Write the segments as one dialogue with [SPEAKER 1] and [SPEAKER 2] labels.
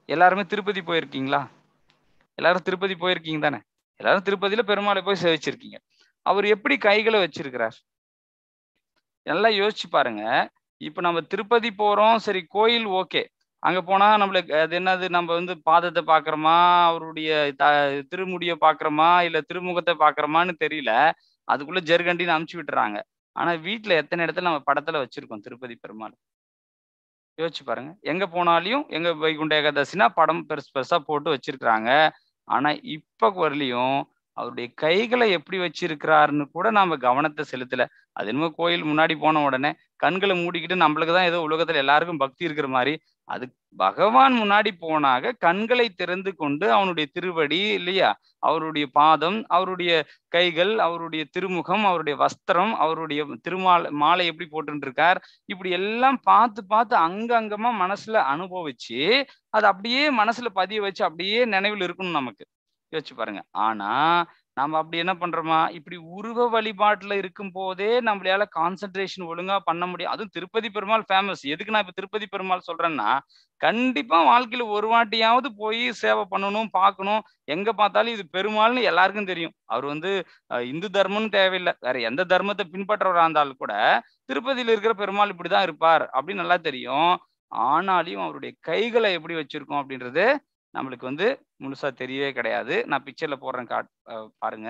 [SPEAKER 1] எல்லாருமே திருப்பதி போயிருக்கீங்களா எல்லாரும் திருப்பதி போயிருக்கீங்க தானே எல்லாரும் திருப்பதியில பெருமாளை போய் சேவிச்சிருக்கீங்க அவர் எப்படி கைகளை வச்சிருக்கிறார் நல்லா யோசிச்சு பாருங்க இப்ப நம்ம திருப்பதி போறோம் சரி கோயில் ஓகே அங்க போனா நம்மளுக்கு அது என்னது நம்ம வந்து பாதத்தை பாக்குறோமா அவருடைய த திருமுடிய பாக்குறோமா இல்ல திருமுகத்தை பாக்குறோமான்னு தெரியல அதுக்குள்ள ஜெர்கண்டின்னு அமுச்சு விட்டுறாங்க ஆனா வீட்டுல எத்தனை இடத்துல நம்ம படத்துல வச்சிருக்கோம் திருப்பதி பெருமாள் யோசிச்சு பாருங்க எங்க போனாலையும் எங்க வைகுண்ட ஏகாதசினா படம் பெருசு பெருசா போட்டு வச்சிருக்கிறாங்க ஆனா இப்ப வரலையும் அவருடைய கைகளை எப்படி வச்சிருக்கிறாருன்னு கூட நாம கவனத்தை செலுத்தல அது என்னமோ கோயில் முன்னாடி போன உடனே கண்களை மூடிக்கிட்டு நம்மளுக்கு தான் ஏதோ உலகத்துல எல்லாருக்கும் பக்தி இருக்கிற மாதிரி அது பகவான் முன்னாடி போனாக கண்களை திறந்து கொண்டு அவனுடைய திருவடி இல்லையா அவருடைய பாதம் அவருடைய கைகள் அவருடைய திருமுகம் அவருடைய வஸ்திரம் அவருடைய திருமாலை மாலை எப்படி போட்டு இருக்கார் இப்படி எல்லாம் பார்த்து பார்த்து அங்கங்கமா மனசுல அனுபவிச்சு அது அப்படியே மனசுல பதிய வச்சு அப்படியே நினைவில் இருக்கணும் நமக்கு யோசிச்சு பாருங்க ஆனா நாம அப்படி என்ன பண்றோமா இப்படி உருவ வழிபாட்டுல இருக்கும் போதே நம்மளால கான்சென்ட்ரேஷன் ஒழுங்கா பண்ண முடியும் அதுவும் திருப்பதி பெருமாள் ஃபேமஸ் எதுக்கு நான் இப்ப திருப்பதி பெருமாள் சொல்றேன்னா கண்டிப்பா வாழ்க்கையில ஒரு வாட்டியாவது போய் சேவை பண்ணணும் பார்க்கணும் எங்க பார்த்தாலும் இது பெருமாள்னு எல்லாருக்கும் தெரியும் அவர் வந்து இந்து தர்மம்னு தேவையில்லை வேற எந்த தர்மத்தை பின்பற்றவரா இருந்தாலும் கூட திருப்பதியில இருக்கிற பெருமாள் இப்படிதான் இருப்பார் அப்படின்னு நல்லா தெரியும் ஆனாலையும் அவருடைய கைகளை எப்படி வச்சிருக்கோம் அப்படின்றது நம்மளுக்கு வந்து முழுசா தெரியவே கிடையாது நான் பிக்சர்ல போடுறேன் காட் பாருங்க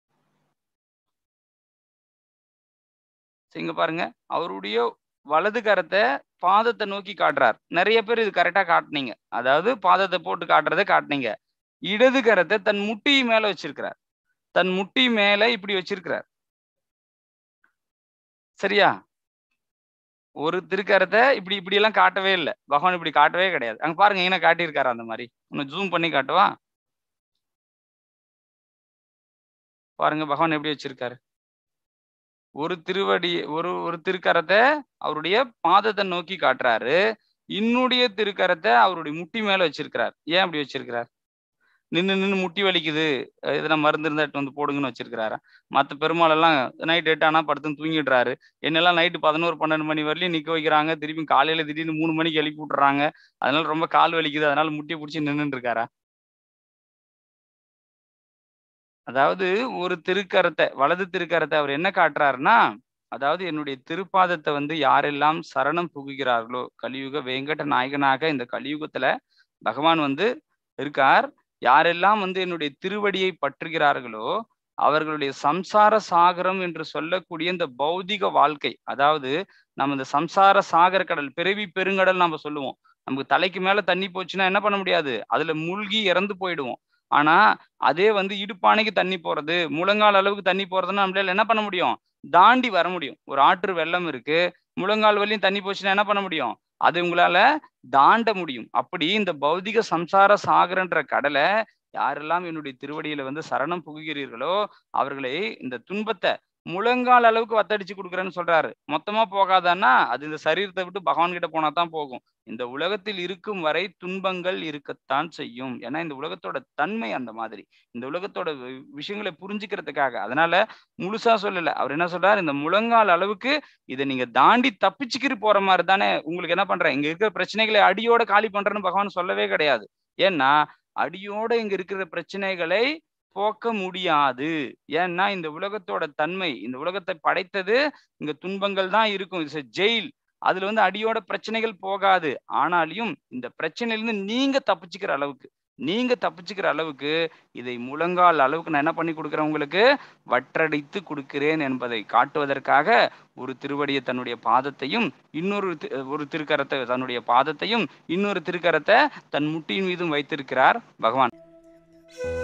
[SPEAKER 1] இங்க பாருங்க அவருடைய வலது கரத்தை பாதத்தை நோக்கி காட்டுறார் நிறைய பேர் இது கரெக்டா காட்டுனீங்க அதாவது பாதத்தை போட்டு காட்டுறதை காட்டுனீங்க இடது கரத்தை தன் முட்டி மேல வச்சிருக்கிறார் தன் முட்டி மேல இப்படி வச்சிருக்கிறார் சரியா ஒரு திருக்கரத்தை இப்படி இப்படி எல்லாம் காட்டவே இல்லை பகவான் இப்படி காட்டவே கிடையாது அங்க பாருங்க எங்கன்னா காட்டியிருக்காரு அந்த மாதிரி இன்னும் ஜூம் பண்ணி காட்டுவா பாருங்க பகவான் எப்படி வச்சிருக்காரு ஒரு திருவடி ஒரு ஒரு திருக்கரத்தை அவருடைய பாதத்தை நோக்கி காட்டுறாரு இன்னுடைய திருக்கரத்தை அவருடைய முட்டி மேல வச்சிருக்கிறார் ஏன் அப்படி வச்சிருக்கிறார் நின்று நின்று முட்டி வலிக்குது எதனா மருந்து இருந்தா வந்து போடுங்கன்னு வச்சிருக்கிறாரா மற்ற பெருமாள் எல்லாம் நைட் எட்டு ஆனா படுத்துன்னு தூங்கிடுறாரு என்னெல்லாம் நைட்டு பதினோரு பன்னெண்டு மணி வரலையும் நிக்க வைக்கிறாங்க திருப்பி காலையில திடீர்னு மூணு மணிக்கு எழுப்பி விட்டுறாங்க அதனால ரொம்ப கால் வலிக்குது அதனால முட்டியை பிடிச்சி நின்றுட்டு இருக்காரா அதாவது ஒரு திருக்கரத்தை வலது திருக்கரத்தை அவர் என்ன காட்டுறாருன்னா அதாவது என்னுடைய திருப்பாதத்தை வந்து யாரெல்லாம் சரணம் புகுகிறார்களோ கலியுக வேங்கட நாயகனாக இந்த கலியுகத்துல பகவான் வந்து இருக்கார் யாரெல்லாம் வந்து என்னுடைய திருவடியை பற்றுகிறார்களோ அவர்களுடைய சம்சார சாகரம் என்று சொல்லக்கூடிய இந்த பௌதிக வாழ்க்கை அதாவது நம்ம இந்த சம்சார சாகர கடல் பிறவி பெருங்கடல் நம்ம சொல்லுவோம் நமக்கு தலைக்கு மேல தண்ணி போச்சுன்னா என்ன பண்ண முடியாது அதுல மூழ்கி இறந்து போயிடுவோம் ஆனா அதே வந்து இடுப்பானைக்கு தண்ணி போறது முழங்கால் அளவுக்கு தண்ணி போறதுன்னா நம்மளால என்ன பண்ண முடியும் தாண்டி வர முடியும் ஒரு ஆற்று வெள்ளம் இருக்கு முழங்கால் வரையும் தண்ணி போச்சுன்னா என்ன பண்ண முடியும் அது உங்களால தாண்ட முடியும் அப்படி இந்த பௌதிக சம்சார சாகரன்ற கடலை யாரெல்லாம் என்னுடைய திருவடியில வந்து சரணம் புகுகிறீர்களோ அவர்களை இந்த துன்பத்தை முழங்கால் அளவுக்கு வத்தடிச்சு கொடுக்குறேன்னு சொல்றாரு மொத்தமா போகாதான்னா அது இந்த சரீரத்தை விட்டு பகவான் கிட்ட போனா தான் போகும் இந்த உலகத்தில் இருக்கும் வரை துன்பங்கள் இருக்கத்தான் செய்யும் ஏன்னா இந்த உலகத்தோட தன்மை அந்த மாதிரி இந்த உலகத்தோட விஷயங்களை புரிஞ்சுக்கிறதுக்காக அதனால முழுசா சொல்லல அவர் என்ன சொல்றாரு இந்த முழங்கால் அளவுக்கு இதை நீங்க தாண்டி தப்பிச்சுக்கிட்டு போற மாதிரி தானே உங்களுக்கு என்ன பண்றேன் இங்க இருக்கிற பிரச்சனைகளை அடியோட காலி பண்றேன்னு பகவான் சொல்லவே கிடையாது ஏன்னா அடியோட இங்க இருக்கிற பிரச்சனைகளை போக்க முடியாது ஏன்னா இந்த உலகத்தோட தன்மை இந்த உலகத்தை படைத்தது இங்க துன்பங்கள் தான் இருக்கும் இட்ஸ் ஜெயில் அதுல வந்து அடியோட பிரச்சனைகள் போகாது ஆனாலையும் இந்த பிரச்சனையிலிருந்து நீங்க தப்பிச்சுக்கிற அளவுக்கு நீங்க தப்பிச்சுக்கிற அளவுக்கு இதை முழங்கால் அளவுக்கு நான் என்ன பண்ணி கொடுக்குறேன் உங்களுக்கு வற்றடித்து கொடுக்கிறேன் என்பதை காட்டுவதற்காக ஒரு திருவடியை தன்னுடைய பாதத்தையும் இன்னொரு ஒரு திருக்கரத்தை தன்னுடைய பாதத்தையும் இன்னொரு திருக்கரத்தை தன் முட்டியின் மீதும் வைத்திருக்கிறார் பகவான்